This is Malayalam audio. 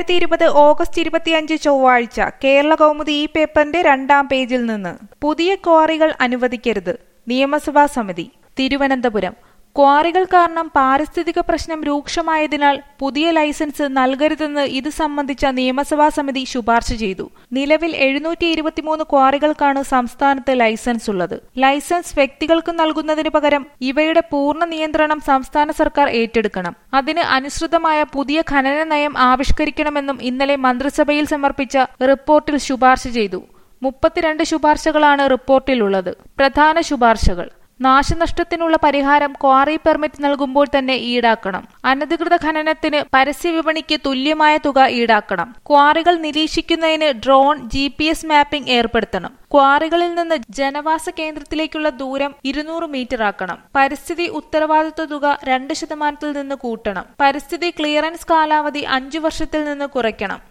രണ്ടായിരത്തി ഇരുപത് ഓഗസ്റ്റ് ഇരുപത്തിയഞ്ച് ചൊവ്വാഴ്ച കേരള കൗമുദി ഈ പേപ്പറിന്റെ രണ്ടാം പേജിൽ നിന്ന് പുതിയ ക്വാറികൾ അനുവദിക്കരുത് നിയമസഭാ സമിതി തിരുവനന്തപുരം ക്വാറികൾ കാരണം പാരിസ്ഥിതിക പ്രശ്നം രൂക്ഷമായതിനാൽ പുതിയ ലൈസൻസ് നൽകരുതെന്ന് ഇത് സംബന്ധിച്ച നിയമസഭാ സമിതി ശുപാർശ ചെയ്തു നിലവിൽ എഴുന്നൂറ്റി ഇരുപത്തിമൂന്ന് ക്വാറികൾക്കാണ് സംസ്ഥാനത്ത് ലൈസൻസ് ഉള്ളത് ലൈസൻസ് വ്യക്തികൾക്ക് നൽകുന്നതിന് പകരം ഇവയുടെ പൂർണ്ണ നിയന്ത്രണം സംസ്ഥാന സർക്കാർ ഏറ്റെടുക്കണം അതിന് അനുസൃതമായ പുതിയ ഖനന നയം ആവിഷ്കരിക്കണമെന്നും ഇന്നലെ മന്ത്രിസഭയിൽ സമർപ്പിച്ച റിപ്പോർട്ടിൽ ശുപാർശ ചെയ്തു മുപ്പത്തിരണ്ട് ശുപാർശകളാണ് റിപ്പോർട്ടിലുള്ളത് പ്രധാന ശുപാർശകൾ നാശനഷ്ടത്തിനുള്ള പരിഹാരം ക്വാറി പെർമിറ്റ് നൽകുമ്പോൾ തന്നെ ഈടാക്കണം അനധികൃത ഖനനത്തിന് പരസ്യ വിപണിക്ക് തുല്യമായ തുക ഈടാക്കണം ക്വാറികൾ നിരീക്ഷിക്കുന്നതിന് drone G P S mapping ഏർപ്പെടുത്തണം ക്വാറികളിൽ നിന്ന് ജനവാസ കേന്ദ്രത്തിലേക്കുള്ള ദൂരം ഇരുന്നൂറ് മീറ്റർ ആക്കണം പരിസ്ഥിതി ഉത്തരവാദിത്വ തുക രണ്ട് ശതമാനത്തിൽ നിന്ന് കൂട്ടണം പരിസ്ഥിതി ക്ലിയറൻസ് കാലാവധി അഞ്ചു വർഷത്തിൽ നിന്ന് കുറയ്ക്കണം